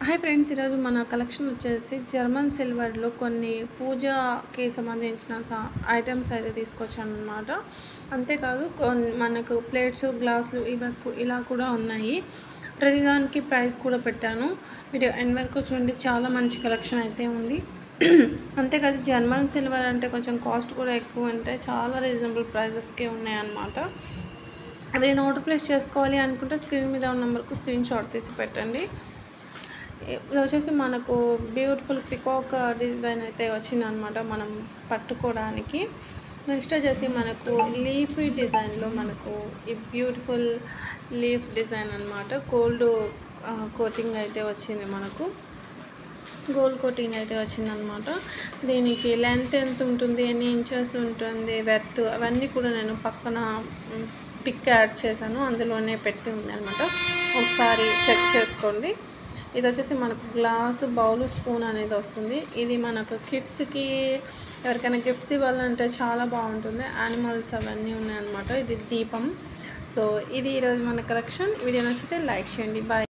hi friends ఈరోజు మన collection వచ్చేసి జర్మన్ సిల్వర్లో కొన్ని పూజకి సంబంధించిన సా- ఐటమ్స్ అయితే తీసుకొచ్చాను అనమాట అంతేకాదు కొన్- మనకు ప్లేట్స్ గ్లాసులు ఇవి కు- ఇలా కూడా ఉన్నాయి ప్రతిదానికి ప్రైస్ కూడా పెట్టాను వీడియో ఎండ్ వరకు చూడండి చాలా మంచి కలెక్షన్ అయితే ఉంది అంతేకాదు జర్మన్ సిల్వర్ అంటే కొంచెం కాస్ట్ కూడా ఎక్కువ ఉంటాయి చాలా రీజనబుల్ ప్రైజెస్కే ఉన్నాయన్నమాట అదే నోట్ ప్లేస్ చేసుకోవాలి అనుకుంటే స్క్రీన్ మీద ఉన్న నెంబర్కు స్క్రీన్ షాట్ తీసి పెట్టండి ఇది వచ్చేసి మనకు బ్యూటిఫుల్ పికాక్ డిజైన్ అయితే వచ్చిందనమాట మనం పట్టుకోవడానికి నెక్స్ట్ వచ్చేసి మనకు లీఫీ డిజైన్లో మనకు ఈ బ్యూటిఫుల్ లీఫ్ డిజైన్ అనమాట గోల్డ్ కోటింగ్ అయితే వచ్చింది మనకు గోల్డ్ కోటింగ్ అయితే వచ్చిందనమాట దీనికి లెంత్ ఎంత ఉంటుంది ఎన్ని ఇంచెస్ ఉంటుంది వెర్త్ అవన్నీ కూడా నేను పక్కన పిక్ యాడ్ చేశాను అందులోనే పెట్టి ఉంది అనమాట ఒకసారి చెక్ చేసుకోండి ఇది వచ్చేసి మనకు గ్లాసు బౌల్ స్పూన్ అనేది వస్తుంది ఇది మనకు కిడ్స్కి ఎవరికైనా గిఫ్ట్స్ ఇవ్వాలంటే చాలా బాగుంటుంది యానిమల్స్ అవన్నీ ఉన్నాయన్నమాట ఇది దీపం సో ఇది ఈరోజు మన కలెక్షన్ వీడియో నచ్చితే లైక్ చేయండి బాయ్